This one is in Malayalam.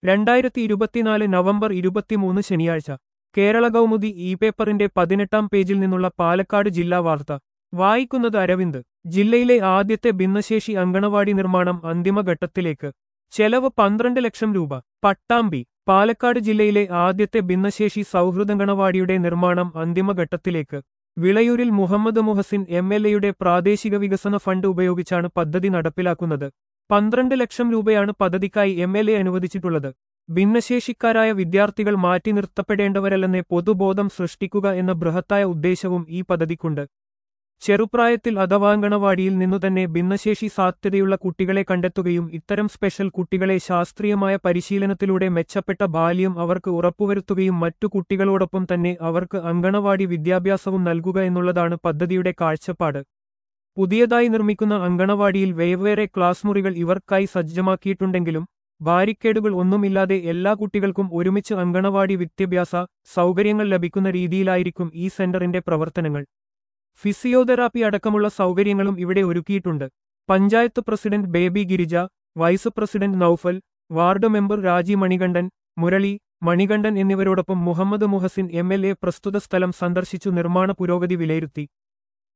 രണ്ടായിരത്തി ഇരുപത്തിനാല് നവംബർ ഇരുപത്തിമൂന്ന് ശനിയാഴ്ച കേരള കൗമുദി ഇ പേപ്പറിന്റെ പതിനെട്ടാം പേജിൽ നിന്നുള്ള പാലക്കാട് ജില്ലാ വാർത്ത വായിക്കുന്നത് അരവിന്ദ് ജില്ലയിലെ ആദ്യത്തെ ഭിന്നശേഷി അങ്കണവാടി നിർമ്മാണം അന്തിമഘട്ടത്തിലേക്ക് ചെലവ് പന്ത്രണ്ട് ലക്ഷം രൂപ പട്ടാമ്പി പാലക്കാട് ജില്ലയിലെ ആദ്യത്തെ ഭിന്നശേഷി സൗഹൃദങ്കണവാടിയുടെ നിർമ്മാണം അന്തിമഘട്ടത്തിലേക്ക് വിളയൂരിൽ മുഹമ്മദ് മുഹസിൻ എം എൽ എയുടെ പ്രാദേശിക വികസന ഫണ്ട് ഉപയോഗിച്ചാണ് പദ്ധതി നടപ്പിലാക്കുന്നത് പന്ത്രണ്ട് ലക്ഷം രൂപയാണ് പദ്ധതിക്കായി എം എൽ എ അനുവദിച്ചിട്ടുള്ളത് ഭിന്നശേഷിക്കാരായ വിദ്യാർത്ഥികൾ മാറ്റി നിർത്തപ്പെടേണ്ടവരല്ലെന്ന് പൊതുബോധം സൃഷ്ടിക്കുക എന്ന ബൃഹത്തായ ഉദ്ദേശവും ഈ പദ്ധതിക്കുണ്ട് ചെറുപ്രായത്തിൽ അഥവാങ്കണവാടിയിൽ നിന്നുതന്നെ ഭിന്നശേഷി സാധ്യതയുള്ള കുട്ടികളെ കണ്ടെത്തുകയും ഇത്തരം സ്പെഷ്യൽ കുട്ടികളെ ശാസ്ത്രീയമായ പരിശീലനത്തിലൂടെ മെച്ചപ്പെട്ട ബാല്യം അവർക്ക് ഉറപ്പുവരുത്തുകയും മറ്റു കുട്ടികളോടൊപ്പം തന്നെ അവർക്ക് അങ്കണവാടി വിദ്യാഭ്യാസവും നൽകുക എന്നുള്ളതാണ് പദ്ധതിയുടെ കാഴ്ചപ്പാട് പുതിയതായി നിർമ്മിക്കുന്ന അങ്കണവാടിയിൽ വെവ്വേറെ ക്ലാസ് മുറികൾ ഇവർക്കായി സജ്ജമാക്കിയിട്ടുണ്ടെങ്കിലും ബാരിക്കേഡുകൾ ഒന്നുമില്ലാതെ എല്ലാ കുട്ടികൾക്കും ഒരുമിച്ച് അങ്കണവാടി വിദ്യാഭ്യാസ സൗകര്യങ്ങൾ ലഭിക്കുന്ന രീതിയിലായിരിക്കും ഈ സെന്ററിന്റെ പ്രവർത്തനങ്ങൾ ഫിസിയോതെറാപ്പി അടക്കമുള്ള സൗകര്യങ്ങളും ഇവിടെ ഒരുക്കിയിട്ടുണ്ട് panchayat president Baby Girija vice president Noufal ward member Raji Manikandan Murali Manikandan എന്നിവരോടൊപ്പം മുഹമ്മദ് മുഹസിൻ എം പ്രസ്തുത സ്ഥലം സന്ദർശിച്ചു നിർമ്മാണ പുരോഗതി വിലയിരുത്തി